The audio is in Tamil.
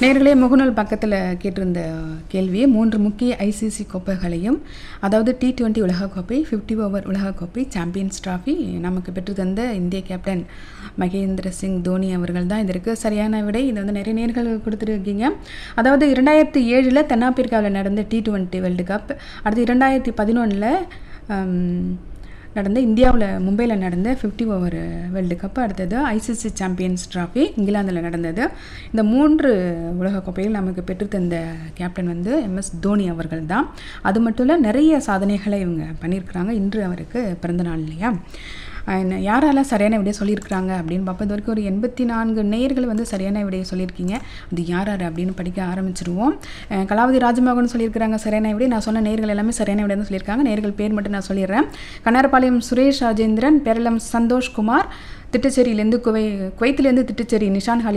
நேர்களே முகநூல் பக்கத்தில் கேட்டிருந்த கேள்வியை மூன்று முக்கிய ஐசிசி கோப்பைகளையும் அதாவது டி டுவெண்ட்டி உலகக்கோப்பை ஃபிஃப்டி ஓவர் உலகக்கோப்பை சாம்பியன்ஸ் டிராஃபி நமக்கு பெற்று தந்த இந்திய கேப்டன் மகேந்திர சிங் தோனி அவர்கள் தான் இதற்கு சரியான விடை இது வந்து நிறைய நேர்கள் கொடுத்துருக்கீங்க அதாவது இரண்டாயிரத்தி ஏழில் தென்னாப்பிரிக்காவில் நடந்த டி டுவெண்ட்டி வேர்ல்டு கப் அடுத்து இரண்டாயிரத்தி பதினொன்றில் நடந்த இந்தியாவில் மும்பையில் நடந்த ஃபிஃப்டி ஓவர் வேர்ல்டு கப் அடுத்தது ஐசிசி சாம்பியன்ஸ் ட்ராஃபி இங்கிலாந்தில் நடந்தது இந்த மூன்று உலகக்கோப்பையில் நமக்கு பெற்றுத்தந்த கேப்டன் வந்து எம்எஸ் தோனி அவர்கள் தான் அது மட்டும் இல்லை நிறைய சாதனைகளை இவங்க பண்ணியிருக்கிறாங்க இன்று அவருக்கு பிறந்த நாள் இல்லையா அஹ் யாரெல்லாம் சரியான விடையை சொல்லியிருக்கிறாங்க அப்படின்னு பார்ப்போம் இது வரைக்கும் ஒரு எண்பத்தி நான்கு நேயர்கள் வந்து சரியான விடையை சொல்லியிருக்கீங்க அது யார் யார் அப்படின்னு படிக்க ஆரம்பிச்சிருவோம் அஹ் கலாவதி ராஜமோகன் சொல்லியிருக்கிறாங்க சரியான விடை நான் சொன்ன நேர்கள் எல்லாமே சரியான விடை தான் சொல்லியிருக்காங்க நேர்கள் பேர் மட்டும் நான் சொல்லிடுறேன் கண்ணாரப்பாளையம் சுரேஷ் ராஜேந்திரன் பேரளம் சந்தோஷ்குமார் திட்டச்சேரியிலேருந்து குவை குவைத்திலேருந்து திட்டச்சேரி நிஷான் ஹாலி